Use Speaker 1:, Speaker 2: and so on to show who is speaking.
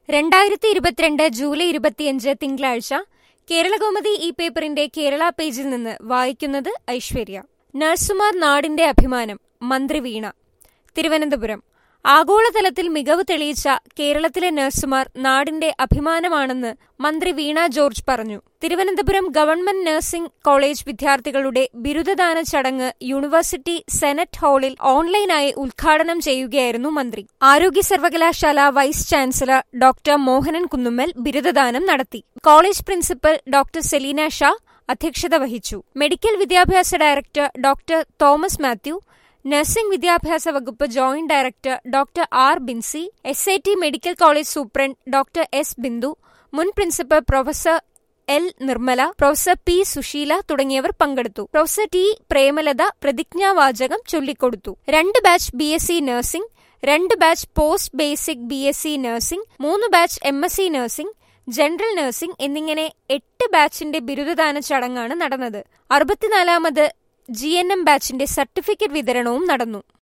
Speaker 1: രണ്ടായിരത്തി ഇരുപത്തിരണ്ട് ജൂലൈ ഇരുപത്തിയഞ്ച് തിങ്കളാഴ്ച കേരളകൗമുദി ഈ പേപ്പറിന്റെ കേരള പേജിൽ നിന്ന് വായിക്കുന്നത് ഐശ്വര്യ നഴ്സുമാർ നാടിന്റെ അഭിമാനം മന്ത്രി വീണ തിരുവനന്തപുരം ആഗോളതലത്തിൽ മികവ് തെളിയിച്ച കേരളത്തിലെ നഴ്സുമാർ നാടിന്റെ അഭിമാനമാണെന്ന് മന്ത്രി വീണ ജോർജ് പറഞ്ഞു തിരുവനന്തപുരം ഗവൺമെന്റ് നഴ്സിംഗ് കോളേജ് വിദ്യാർത്ഥികളുടെ ബിരുദദാന ചടങ്ങ് യൂണിവേഴ്സിറ്റി സെനറ്റ് ഹാളിൽ ഓൺലൈനായി ഉദ്ഘാടനം ചെയ്യുകയായിരുന്നു മന്ത്രി ആരോഗ്യ സർവകലാശാല vice chancellor doctor Mohanan Kunnummal ബിരുദദാനം നടത്തി college principal doctor Seleena Shah അധ്യക്ഷത വഹിച്ചു മെഡിക്കൽ വിദ്യാഭ്യാസ director doctor Thomas Mathew nursing വിദ്യാഭ്യാസ വകുപ്പ് joint director doctor R Binsy S I T medical college superintendent doctor S Bindu മുൻ principal professor L Nirmala professor P Susheela തുടങ്ങിയവർ പങ്കെടുത്തു പ്രൊഫസർ ടി പ്രേമലത പ്രതിജ്ഞാവാചകം ചൊല്ലിക്കൊടുത്തു രണ്ട് batch B S C nursing രണ്ട് batch post basic B S C nursing മൂന്ന് batch M S C nursing general nursing എന്നിങ്ങനെ എട്ട് ബാച്ചിന്റെ ബിരുദദാന ചടങ്ങാണ് നടന്നത് അറുപത്തിനാലാമത് ജി എൻ എം ബാച്ചിന്റെ സർട്ടിഫിക്കറ്റ് വിതരണവും നടന്നു